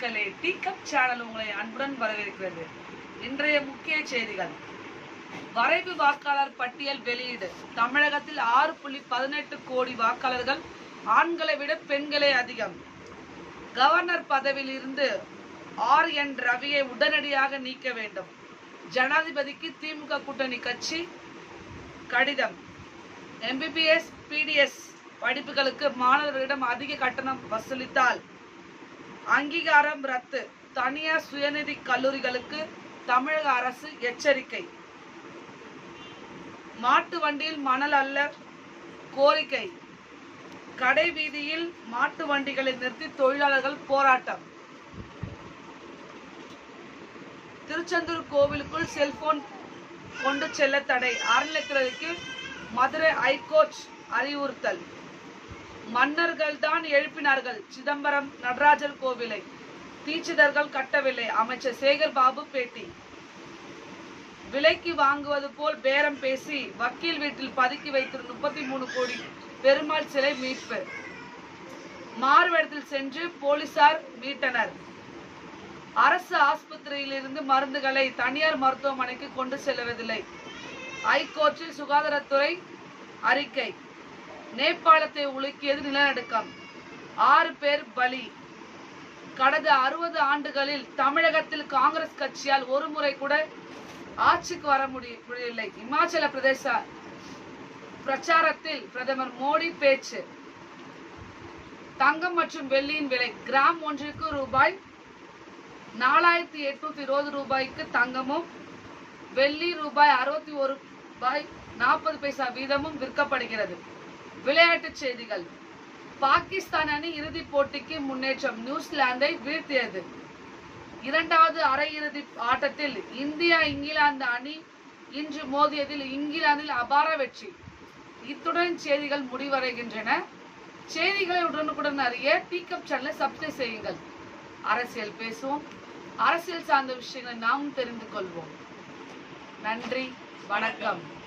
மக்களே tea cup channel உங்களை அன்புடன் வரவேற்கிறது இன்றைய முக்கிய செய்திகள் வரைவு வாக்காளர் பட்டியல் வெளியீடு தமிழகத்தில் ஆறு புள்ளி பதினெட்டு கோடி வாக்காளர்கள் ஆண்களை விட பெண்களே அதிகம் கவர்னர் பதவியில் இருந்து ஆர் என் ரவியை உடனடியாக நீக்க வேண்டும் ஜனாதிபதிக்கு திமுக கூட்டணி கட்சி கடிதம் எம்பிபிஎஸ் பிடிஎஸ் படிப்புகளுக்கு மாணவர்களிடம் அதிக கட்டணம் வசூலித்தால் அங்கீகாரம் ரத்து தனியார் சுயநிதி கல்லூரிகளுக்கு தமிழக அரசு எச்சரிக்கை மாட்டு வண்டியில் மணல் அல்ல கோரிக்கை கடை வீதியில் மாட்டு வண்டிகளை நிறுத்தி தொழிலாளர்கள் போராட்டம் திருச்செந்தூர் கோவிலுக்குள் செல்போன் கொண்டு செல்ல தடை அறநிலைத்துறைக்கு மதுரை ஐகோர்ட் அறிவுறுத்தல் மன்னர்கள் தான் எழுப்பினார்கள் சிதம்பரம் நடராஜர் கோவிலை தீட்சிதர்கள் கட்டவில்லை அமைச்சர் சேகர் பாபு பேட்டி விலைக்கு வாங்குவது போல் பேரம் பேசி வக்கீல் வீட்டில் பதுக்கி வைத்திருந்த முப்பத்தி மூணு கோடி பெருமாள் சிலை மீட்பு மாறுவேடத்தில் சென்று போலீசார் மீட்டனர் அரசு ஆஸ்பத்திரியிலிருந்து மருந்துகளை தனியார் மருத்துவமனைக்கு கொண்டு செல்வதில்லை ஐகோர்ட்டில் சுகாதாரத்துறை அறிக்கை நேபாளத்தை உலுக்கியது நிலநடுக்கம் ஆறு பேர் பலி கடந்த அறுபது ஆண்டுகளில் தமிழகத்தில் காங்கிரஸ் கட்சியால் ஒரு முறை கூட ஆட்சிக்கு வர முடி- முடியவில்லை இமாச்சல பிரதேச பிரச்சாரத்தில் பிரதமர் மோடி பேச்சு தங்கம் மற்றும் வெள்ளியின் விலை கிராம் ஒன்றிற்கு ரூபாய் நாலாயிரத்தி எட்நூத்தி இருபது ரூபாய்க்கு தங்கமும் வெள்ளி ரூபாய் அறுபத்தி ஒரு ரூபாய் நாற்பது பைசா வீதமும் விற்கப்படுகிறது விளையாட்டுச் செய்திகள் பாகிஸ்தான் அணி இறுதிப் போட்டிக்கு முன்னேற்றம் நியூசிலாந்தை வீழ்த்தியது இரண்டாவது அரையிறுதி ஆட்டத்தில் இந்தியா இங்கிலாந்து அணி இன்று மோதியதில் இங்கிலாந்தில் அபார வெற்றி இத்துடன் செய்திகள் முடிவடைகின்றன செய்திகளை உடனுக்குடன் அறிய டீ கப் சேனலை சப்ஸ்கிரைப் செய்யுங்கள் அரசியல் பேசுவோம் அரசியல் சார்ந்த விஷயங்களை நாமும் தெரிந்து கொள்வோம் நன்றி வணக்கம்